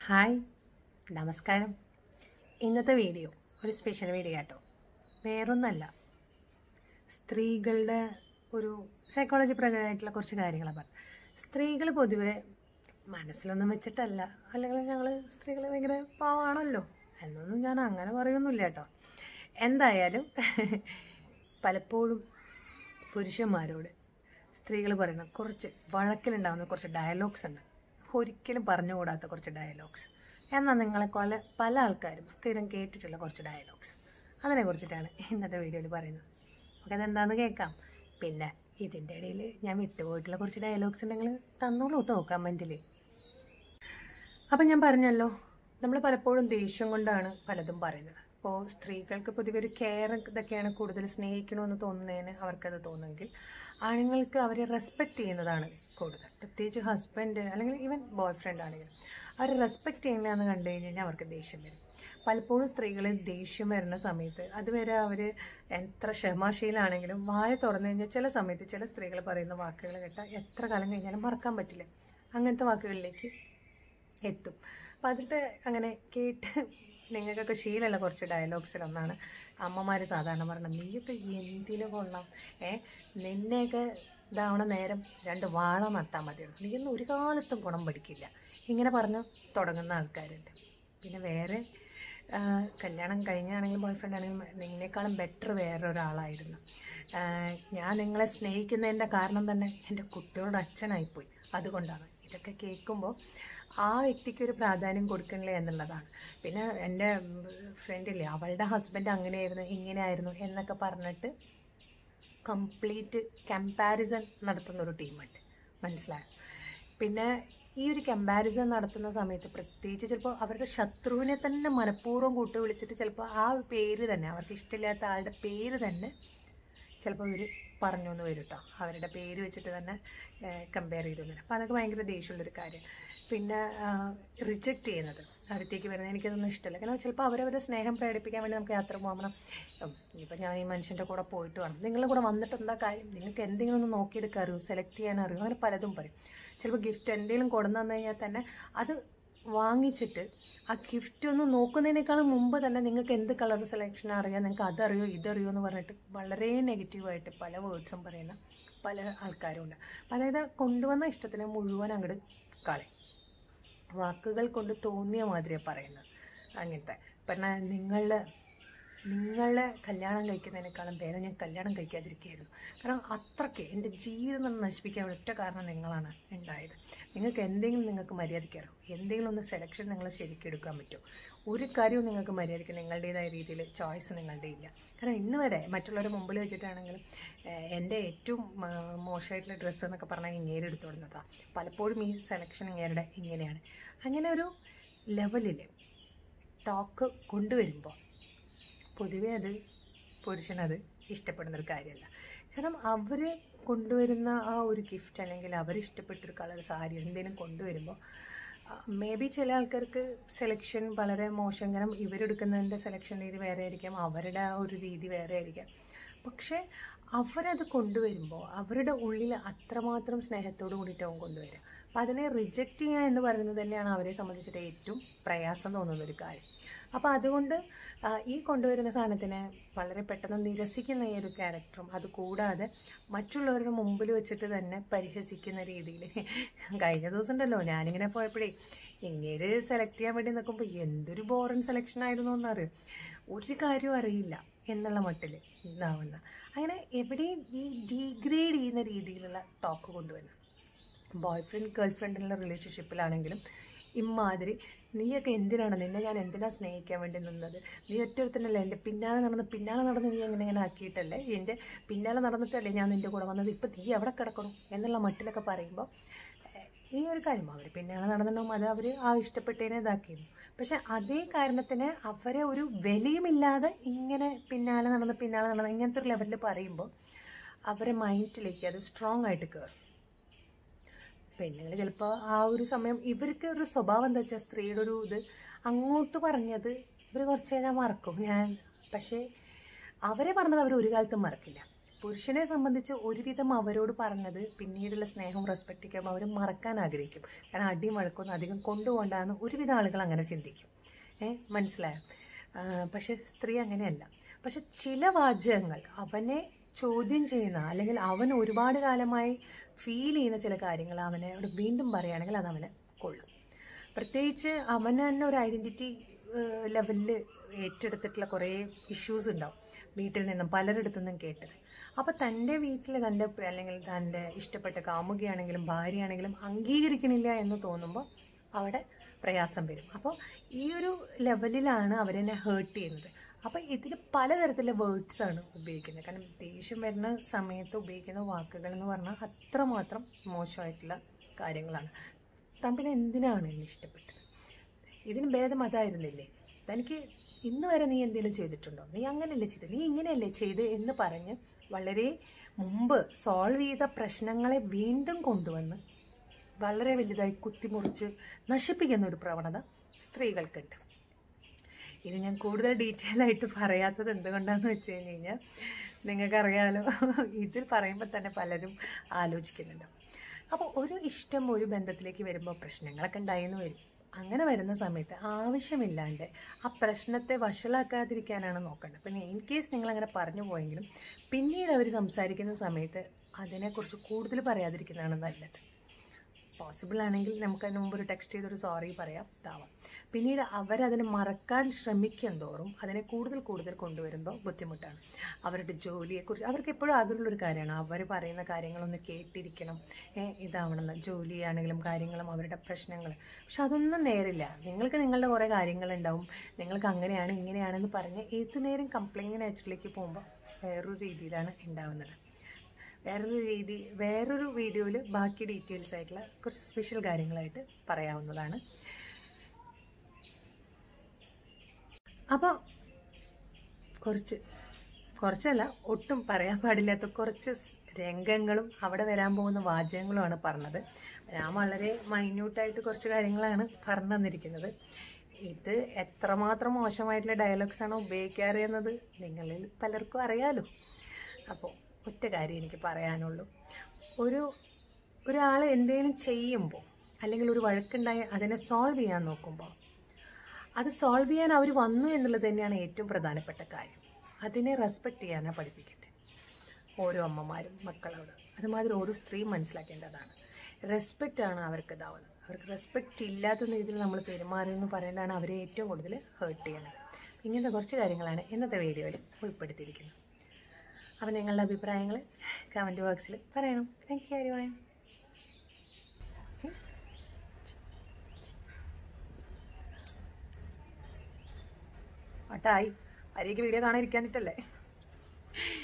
hi നമസ്കാരം ഇന്നത്തെ video ഒരു സ്പെഷ്യൽ വീഡിയോ കേട്ടോ വേറൊന്നല്ല സ്ത്രീകളുടെ ഒരു സൈക്കോളജി പ്രകാരമായിട്ടുള്ള കുറച്ച് കാര്യങ്ങളാണ് പറഞ്ഞു സ്ത്രീകൾ പൊതുവെ മനസ്സിലൊന്നും വെച്ചിട്ടല്ല അല്ലെങ്കിൽ ഞങ്ങൾ സ്ത്രീകൾ ഭയങ്കര പാവാണല്ലോ എന്നൊന്നും ഞാൻ അങ്ങനെ പറയൊന്നുമില്ല കേട്ടോ എന്തായാലും പലപ്പോഴും പുരുഷന്മാരോട് സ്ത്രീകൾ പറയുന്ന കുറച്ച് വഴക്കിലുണ്ടാകുന്ന കുറച്ച് ഡയലോഗ്സ് ഉണ്ട് ഒരിക്കലും പറഞ്ഞുകൂടാത്ത കുറച്ച് ഡയലോഗ്സ് എന്നാൽ നിങ്ങളെ പോലെ പല ആൾക്കാരും സ്ഥിരം കേട്ടിട്ടുള്ള കുറച്ച് ഡയലോഗ്സ് അതിനെ കുറിച്ചിട്ടാണ് ഇന്നത്തെ വീഡിയോയിൽ പറയുന്നത് നമുക്ക് അതെന്താണെന്ന് കേൾക്കാം പിന്നെ ഇതിൻ്റെ ഇടയിൽ ഞാൻ വിട്ടുപോയിട്ടുള്ള കുറച്ച് ഡയലോഗ്സ് ഉണ്ടെങ്കിൽ തന്നോളൂ കേട്ടോ കമൻറ്റിൽ അപ്പം ഞാൻ പറഞ്ഞല്ലോ നമ്മൾ പലപ്പോഴും ദേഷ്യം കൊണ്ടാണ് പലതും പറയുന്നത് ഇപ്പോൾ സ്ത്രീകൾക്ക് പൊതുവെ ഒരു കെയർ ഇതൊക്കെയാണ് കൂടുതൽ സ്നേഹിക്കണമെന്ന് തോന്നുന്നതിന് അവർക്കത് തോന്നുമെങ്കിൽ ആണുങ്ങൾക്ക് അവരെ റെസ്പെക്റ്റ് ചെയ്യുന്നതാണ് കൂടുതൽ പ്രത്യേകിച്ച് ഹസ്ബൻഡ് അല്ലെങ്കിൽ ഈവൻ ബോയ് ഫ്രണ്ട് ആണെങ്കിലും അവരെ റെസ്പെക്റ്റ് ചെയ്യുന്നില്ല എന്ന് കണ്ടു കഴിഞ്ഞാൽ അവർക്ക് ദേഷ്യം വരും പലപ്പോഴും സ്ത്രീകൾ ദേഷ്യം വരുന്ന സമയത്ത് അതുവരെ അവർ എത്ര ക്ഷമാശീലാണെങ്കിലും വായ തുറന്നു കഴിഞ്ഞാൽ ചില സമയത്ത് ചില സ്ത്രീകൾ പറയുന്ന വാക്കുകൾ കേട്ടാൽ എത്ര കാലം കഴിഞ്ഞാലും മറക്കാൻ പറ്റില്ല അങ്ങനത്തെ വാക്കുകളിലേക്ക് എത്തും അപ്പം അതിലത്തെ അങ്ങനെ കേട്ട് നിങ്ങൾക്കൊക്കെ ശീലമുള്ള കുറച്ച് ഡയലോഗ്സിലൊന്നാണ് അമ്മമാർ സാധാരണ പറഞ്ഞത് നീയൊക്കെ എന്തിനു കൊള്ളാം ഏ നിന്നെയൊക്കെ ഇതാവണ നേരം രണ്ട് വാഴ നട്ടാൽ മതിയായിരുന്നു നീയൊന്നും ഒരു കാലത്തും ഗുണം പഠിക്കില്ല ഇങ്ങനെ പറഞ്ഞ് തുടങ്ങുന്ന ആൾക്കാരുണ്ട് പിന്നെ വേറെ ആ, കല്യാണം കഴിഞ്ഞാണെങ്കിലും ബോയ് ഫ്രണ്ട് ആണെങ്കിലും നിന്നേക്കാളും ബെറ്റർ വേറൊരാളായിരുന്നു ആ, ഞാൻ നിങ്ങളെ സ്നേഹിക്കുന്നതിൻ്റെ കാരണം തന്നെ എൻ്റെ കുട്ടികളുടെ അച്ഛനായിപ്പോയി അതുകൊണ്ടാണ് ഇതൊക്കെ കേൾക്കുമ്പോൾ ആ വ്യക്തിക്ക് ഒരു പ്രാധാന്യം കൊടുക്കണില്ല എന്നുള്ളതാണ് പിന്നെ എൻ്റെ ഫ്രണ്ടില്ലേ അവളുടെ ഹസ്ബൻഡ് അങ്ങനെയായിരുന്നു ഇങ്ങനെയായിരുന്നു എന്നൊക്കെ പറഞ്ഞിട്ട് കംപ്ലീറ്റ് കമ്പാരിസൺ നടത്തുന്ന ഒരു ടീമുണ്ട് മനസ്സിലായോ പിന്നെ ഈ ഒരു കമ്പാരിസൺ നടത്തുന്ന സമയത്ത് പ്രത്യേകിച്ച് ചിലപ്പോൾ അവരുടെ ശത്രുവിനെ തന്നെ മനഃപൂർവ്വം കൂട്ടി വിളിച്ചിട്ട് ചിലപ്പോൾ ആ പേര് തന്നെ അവർക്ക് ഇഷ്ടമില്ലാത്ത ആളുടെ പേര് തന്നെ ചിലപ്പോൾ ഇവർ പറഞ്ഞു എന്ന് വരും കേട്ടോ അവരുടെ പേര് വെച്ചിട്ട് തന്നെ കമ്പയർ ചെയ്തു തരും അപ്പോൾ അതൊക്കെ ഭയങ്കര ദേഷ്യമുള്ളൊരു കാര്യം പിന്നെ റിജക്റ്റ് ചെയ്യുന്നത് അടുത്തേക്ക് വരുന്നത് എനിക്കതൊന്നും ഇഷ്ടമല്ല കാരണം ചിലപ്പോൾ അവരവരുടെ സ്നേഹം പ്രകടിപ്പിക്കാൻ വേണ്ടി നമുക്ക് യാത്ര പോകണം ഇനിയിപ്പോൾ ഞാൻ ഈ മനുഷ്യൻ്റെ കൂടെ പോയിട്ട് വേണം നിങ്ങളുടെ കൂടെ വന്നിട്ട് എന്താ കാര്യം നിങ്ങൾക്ക് എന്തെങ്കിലും ഒന്ന് നോക്കിയെടുക്കാൻ അറിയോ സെലക്ട് ചെയ്യാൻ അറിയോ അങ്ങനെ പലതും പറയും ചിലപ്പോൾ ഗിഫ്റ്റ് എന്തെങ്കിലും കൊണ്ടു തന്നു കഴിഞ്ഞാൽ തന്നെ അത് വാങ്ങിച്ചിട്ട് ആ ഗിഫ്റ്റ് ഒന്ന് നോക്കുന്നതിനേക്കാളും മുമ്പ് തന്നെ നിങ്ങൾക്ക് എന്ത് കളർ സെലക്ഷൻ അറിയാം നിങ്ങൾക്ക് അതറിയോ ഇതറിയോ എന്ന് പറഞ്ഞിട്ട് വളരെ നെഗറ്റീവായിട്ട് പല വേർഡ്സും പറയുന്ന പല ആൾക്കാരും ഉണ്ട് അപ്പം അതായത് കൊണ്ടുവന്ന ഇഷ്ടത്തിന് മുഴുവൻ അങ്ങോട്ട് കളയും വാക്കുകൾ കൊണ്ട് തോന്നിയ മാതിരിയാണ് പറയുന്നത് അങ്ങനത്തെ പറഞ്ഞാൽ നിങ്ങളുടെ നിങ്ങളെ കല്യാണം കഴിക്കുന്നതിനേക്കാളും ഭേദം ഞാൻ കല്യാണം കഴിക്കാതിരിക്കുകയായിരുന്നു കാരണം അത്രയ്ക്ക് എൻ്റെ ജീവിതം തന്നെ നശിപ്പിക്കാൻ ഒറ്റ കാരണം നിങ്ങളാണ് ഉണ്ടായത് നിങ്ങൾക്ക് എന്തെങ്കിലും നിങ്ങൾക്ക് മര്യാദയ്ക്കറിയോ എന്തെങ്കിലും ഒന്ന് സെലക്ഷൻ നിങ്ങൾ ശരിക്കും എടുക്കാൻ പറ്റുമോ ഒരു കാര്യവും നിങ്ങൾക്ക് മര്യാദയ്ക്ക് നിങ്ങളുടേതായ രീതിയിൽ ചോയ്സ് നിങ്ങളുടെ ഇല്ല കാരണം ഇന്ന് വരെ മറ്റുള്ളവരുടെ മുമ്പിൽ വെച്ചിട്ടാണെങ്കിലും ഏഹ്, എൻ്റെ ഏറ്റവും ആ, മോശമായിട്ടുള്ള ഡ്രസ്സ് എന്നൊക്കെ പറഞ്ഞാൽ ഇങ്ങേര് എടുത്തു കൊടുക്കുന്നതാണ് പലപ്പോഴും ഈ സെലക്ഷൻ ഇങ്ങേരുടെ ഇങ്ങനെയാണ് അങ്ങനെ ഒരു ലെവലിൽ ടോക്ക് കൊണ്ടുവരുമ്പോൾ പൊതുവേ അത് പുരുഷനത് ഇഷ്ടപ്പെടുന്നൊരു കാര്യമല്ല കാരണം അവർ കൊണ്ടുവരുന്ന ആ ഒരു ഗിഫ്റ്റ് അല്ലെങ്കിൽ അവർ ഇഷ്ടപ്പെട്ടൊരു കളർ സാരി എന്തെങ്കിലും കൊണ്ടുവരുമ്പോൾ മേ ബി ചില ആൾക്കാർക്ക് സെലക്ഷൻ വളരെ മോശം കാരണം ഇവരെടുക്കുന്നതിൻ്റെ സെലക്ഷൻ രീതി വേറെ ആയിരിക്കാം അവരുടെ ആ ഒരു രീതി വേറെ ആയിരിക്കാം പക്ഷേ അവരത് കൊണ്ടുവരുമ്പോൾ അവരുടെ ഉള്ളിൽ അത്രമാത്രം സ്നേഹത്തോട് കൂടിയിട്ടാവും കൊണ്ടുവരിക അപ്പം അതിനെ റിജക്റ്റ് ചെയ്യുക എന്ന് പറയുന്നത് തന്നെയാണ് അവരെ സംബന്ധിച്ചിട്ട് ഏറ്റവും പ്രയാസം തോന്നുന്ന ഒരു കാര്യം അപ്പോൾ അതുകൊണ്ട് ആ, ഈ കൊണ്ടുവരുന്ന സാധനത്തിനെ വളരെ പെട്ടെന്ന് നിരസിക്കുന്ന ഈ ഒരു ക്യാരക്ടറും അത് കൂടാതെ മറ്റുള്ളവരുടെ മുമ്പിൽ വെച്ചിട്ട് തന്നെ പരിഹസിക്കുന്ന രീതിയിൽ കഴിഞ്ഞ ദിവസം ഉണ്ടല്ലോ ഞാനിങ്ങനെ പോയപ്പോഴേ ഇങ്ങനെ സെലക്ട് ചെയ്യാൻ വേണ്ടി നിൽക്കുമ്പോൾ എന്തൊരു ബോറൻ സെലക്ഷൻ ആയിരുന്നു എന്നറിയും ഒരു കാര്യവും അറിയില്ല എന്നുള്ള മട്ടിൽ ഇതാവുന്ന അങ്ങനെ എവിടെയും ഈ ഡീഗ്രേഡ് ചെയ്യുന്ന രീതിയിലുള്ള ടോക്ക് കൊണ്ടുവരുന്നത് ബോയ് ഫ്രണ്ട് ഗേൾ ഫ്രണ്ടിലുള്ള റിലേഷൻഷിപ്പിലാണെങ്കിലും ഇമ്മാതിരി നീയൊക്കെ എന്തിനാണ് നിന്നെ ഞാൻ എന്തിനാ സ്നേഹിക്കാൻ വേണ്ടി നിന്നത് നീ ഒറ്റൊരുത്തനല്ല എൻ്റെ പിന്നാലെ നടന്ന് പിന്നാലെ നടന്ന് നീ എങ്ങനെ ഇങ്ങനെ ആക്കിയിട്ടല്ലേ എൻ്റെ പിന്നാലെ നടന്നിട്ടല്ലേ ഞാൻ നിൻ്റെ കൂടെ വന്നത് ഇപ്പം നീ എവിടെ കിടക്കണം എന്നുള്ള മട്ടിലൊക്കെ പറയുമ്പോൾ ഏഹ്, ഈ ഒരു കാര്യം അവർ പിന്നാലെ നടന്നിട്ടും അത് അവർ ആ ഇഷ്ടപ്പെട്ടതിനെ ഇതാക്കിയിരുന്നു പക്ഷെ അതേ കാരണത്തിന് അവരെ ഒരു വിലയുമില്ലാതെ ഇങ്ങനെ പിന്നാലെ നടന്ന് പിന്നാലെ നടന്ന് ഇങ്ങനത്തെ ഒരു ലെവലിൽ പറയുമ്പോൾ അവരെ മൈൻഡിലേക്ക് അത് സ്ട്രോങ് ആയിട്ട് കയറും പെണ്ണുങ്ങൾ ചിലപ്പോൾ ആ ഒരു സമയം ഇവർക്ക് ഒരു സ്വഭാവം എന്താ വെച്ചാൽ സ്ത്രീയുടെ ഒരു ഇത് അങ്ങോട്ട് പറഞ്ഞത് ഇവർ കുറച്ച് കഴിഞ്ഞാൽ മറക്കും ഞാൻ പക്ഷേ അവരെ പറഞ്ഞത് അവർ ഒരു കാലത്തും മറക്കില്ല പുരുഷനെ സംബന്ധിച്ച് ഒരുവിധം അവരോട് പറഞ്ഞത് പിന്നീടുള്ള സ്നേഹവും റെസ്പെക്റ്റൊക്കെ അവർ മറക്കാൻ ആഗ്രഹിക്കും കാരണം അടിയും വഴക്കൊന്നും അധികം കൊണ്ടുപോകണ്ടെന്ന് ഒരുവിധം ആളുകൾ അങ്ങനെ ചിന്തിക്കും ഏ മനസ്സിലായോ ആ, പക്ഷെ സ്ത്രീ അങ്ങനെയല്ല പക്ഷെ ചില വാചകങ്ങൾ അവനെ ചോദ്യം ചെയ്യുന്ന അല്ലെങ്കിൽ അവൻ ഒരുപാട് കാലമായി ഫീൽ ചെയ്യുന്ന ചില കാര്യങ്ങൾ അവനെ അവിടെ വീണ്ടും പറയുകയാണെങ്കിൽ അത് അവനെ കൊള്ളും പ്രത്യേകിച്ച് അവന് തന്നെ ഒരു ഐഡൻറ്റിറ്റി ലെവലിൽ ഏറ്റെടുത്തിട്ടുള്ള കുറേ ഇഷ്യൂസ് ഉണ്ടാവും വീട്ടിൽ നിന്നും പലരിടത്തു നിന്നും കേട്ടത് അപ്പോൾ തൻ്റെ വീട്ടിൽ തൻ്റെ പ്ര- അല്ലെങ്കിൽ തൻ്റെ ഇഷ്ടപ്പെട്ട കാമുകിയാണെങ്കിലും ഭാര്യയാണെങ്കിലും അംഗീകരിക്കണില്ല എന്ന് തോന്നുമ്പോൾ അവിടെ പ്രയാസം വരും അപ്പോൾ ഈ ഒരു ലെവലിലാണ് അവരെന്നെ ഹേർട്ട് ചെയ്യുന്നത് അപ്പോൾ ഇതിന് പലതരത്തിലുള്ള വേർഡ്സ് ആണ് ഉപയോഗിക്കുന്നത് കാരണം ദേഷ്യം വരുന്ന സമയത്ത് ഉപയോഗിക്കുന്ന വാക്കുകൾ എന്ന് പറഞ്ഞാൽ അത്രമാത്രം മോശമായിട്ടുള്ള കാര്യങ്ങളാണ് താൻ പിന്നെ എന്തിനാണ് എന്നെ ഇഷ്ടപ്പെട്ടത് ഇതിന് ഭേദം അതായിരുന്നില്ലേ തനിക്ക് ഇന്ന് വരെ നീ എന്തെങ്കിലും ചെയ്തിട്ടുണ്ടോ നീ അങ്ങനെയല്ലേ ചെയ്തത് നീ ഇങ്ങനെയല്ലേ ചെയ്ത് എന്ന് പറഞ്ഞ് വളരെ മുമ്പ് സോൾവ് ചെയ്ത പ്രശ്നങ്ങളെ വീണ്ടും കൊണ്ടുവന്ന് വളരെ വലുതായി കുത്തിമുറിച്ച് നശിപ്പിക്കുന്ന ഒരു പ്രവണത സ്ത്രീകൾക്കുണ്ട് ഇത് ഞാൻ കൂടുതൽ ഡീറ്റെയിൽ ആയിട്ട് പറയാത്തത് എന്തുകൊണ്ടാന്ന് വെച്ച് കഴിഞ്ഞ് കഴിഞ്ഞാൽ നിങ്ങൾക്കറിയാലോ ഇതിൽ പറയുമ്പോൾ തന്നെ പലരും ആലോചിക്കുന്നുണ്ട് അപ്പോൾ ഒരു ഇഷ്ടം ഒരു ബന്ധത്തിലേക്ക് വരുമ്പോൾ പ്രശ്നങ്ങളൊക്കെ ഉണ്ടായെന്ന് വരും അങ്ങനെ വരുന്ന സമയത്ത് ആവശ്യമില്ലാണ്ട് ആ പ്രശ്നത്തെ വഷളാക്കാതിരിക്കാനാണ് നോക്കേണ്ടത് പിന്നെ ഇൻ കേസ് നിങ്ങൾ അങ്ങനെ പറഞ്ഞു പോയെങ്കിലും പിന്നീട് അവർ സംസാരിക്കുന്ന സമയത്ത് അതിനെക്കുറിച്ച് കൂടുതൽ പറയാതിരിക്കുന്നതാണ് നല്ലത് പോസിബിൾ ആണെങ്കിൽ നമുക്ക് അതിന് മുമ്പ് ഒരു ടെക്സ്റ്റ് ചെയ്തൊരു സോറി പറയാം ഇതാവാം പിന്നീട് അവരതിനെ മറക്കാൻ ശ്രമിക്കും തോറും അതിനെ കൂടുതൽ കൂടുതൽ കൊണ്ടുവരുമ്പോൾ ബുദ്ധിമുട്ടാണ് അവരുടെ ജോലിയെക്കുറിച്ച് അവർക്ക് എപ്പോഴും ആഗ്രഹമുള്ളൊരു കാര്യമാണ് അവർ പറയുന്ന കാര്യങ്ങളൊന്ന് കേട്ടിരിക്കണം ഏ, ഇതാവണമെന്ന് ജോലിയാണെങ്കിലും കാര്യങ്ങളും അവരുടെ പ്രശ്നങ്ങൾ പക്ഷെ അതൊന്നും നേരില്ല നിങ്ങൾക്ക് നിങ്ങളുടെ കുറേ കാര്യങ്ങളുണ്ടാവും നിങ്ങൾക്ക് അങ്ങനെയാണ് ഇങ്ങനെയാണെന്ന് പറഞ്ഞ് ഏത് നേരം കംപ്ലൈൻറ്റ് നാച്ചുറലിലേക്ക് പോകുമ്പോൾ വേറൊരു രീതിയിലാണ് ഉണ്ടാവുന്നത് വേറൊരു രീതി വേറൊരു വീഡിയോയിൽ ബാക്കി ഡീറ്റെയിൽസ് ആയിട്ടുള്ള കുറച്ച് സ്പെഷ്യൽ കാര്യങ്ങളായിട്ട് പറയാവുന്നതാണ് അപ്പോൾ കുറച്ച് കുറച്ചല്ല ഒട്ടും പറയാൻ പാടില്ലാത്ത കുറച്ച് സ് രംഗങ്ങളും അവിടെ വരാൻ പോകുന്ന വാചകങ്ങളുമാണ് പറഞ്ഞത് ഞാൻ വളരെ മൈന്യൂട്ടായിട്ട് കുറച്ച് കാര്യങ്ങളാണ് പറഞ്ഞു തന്നിരിക്കുന്നത് ഇത് എത്രമാത്രം മോശമായിട്ടുള്ള ഡയലോഗ്സ് ആണ് ഉപയോഗിക്കാറ് എന്നത് നിങ്ങളിൽ പലർക്കും അറിയാലോ അപ്പോൾ ഒറ്റ കാര്യം എനിക്ക് പറയാനുള്ളൂ ഒരു ഒരാൾ എന്തെങ്കിലും ചെയ്യുമ്പോൾ അല്ലെങ്കിൽ ഒരു വഴക്കുണ്ടായി അതിനെ സോൾവ് ചെയ്യാൻ നോക്കുമ്പോൾ അത് സോൾവ് ചെയ്യാൻ അവർ വന്നു എന്നുള്ളത് തന്നെയാണ് ഏറ്റവും പ്രധാനപ്പെട്ട കാര്യം അതിനെ റെസ്പെക്റ്റ് ചെയ്യാനാണ് പഠിപ്പിക്കേണ്ടത് ഓരോ അമ്മമാരും മക്കളോട് അതുമാതിരി ഓരോ സ്ത്രീയും മനസ്സിലാക്കേണ്ടതാണ് റെസ്പെക്റ്റ് ആണ് അവർക്ക് ഇതാവുന്നത് അവർക്ക് റെസ്പെക്റ്റ് ഇല്ലാത്ത രീതിയിൽ നമ്മൾ പെരുമാറിയെന്ന് പറയുന്നതാണ് അവരെ ഏറ്റവും കൂടുതൽ ഹേർട്ട് ചെയ്യണത് ഇങ്ങനത്തെ കുറച്ച് കാര്യങ്ങളാണ് ഇന്നത്തെ വീഡിയോയിൽ ഉൾപ്പെടുത്തിയിരിക്കുന്നത് അപ്പോൾ നിങ്ങളുടെ അഭിപ്രായങ്ങൾ കമൻറ്റ് ബോക്സിൽ പറയണം താങ്ക് യു വെരി മച്ച് ഒട്ടായി അരിക്ക് വീഡിയോ കാണാൻ ഇരിക്കാനിട്ടല്ലേ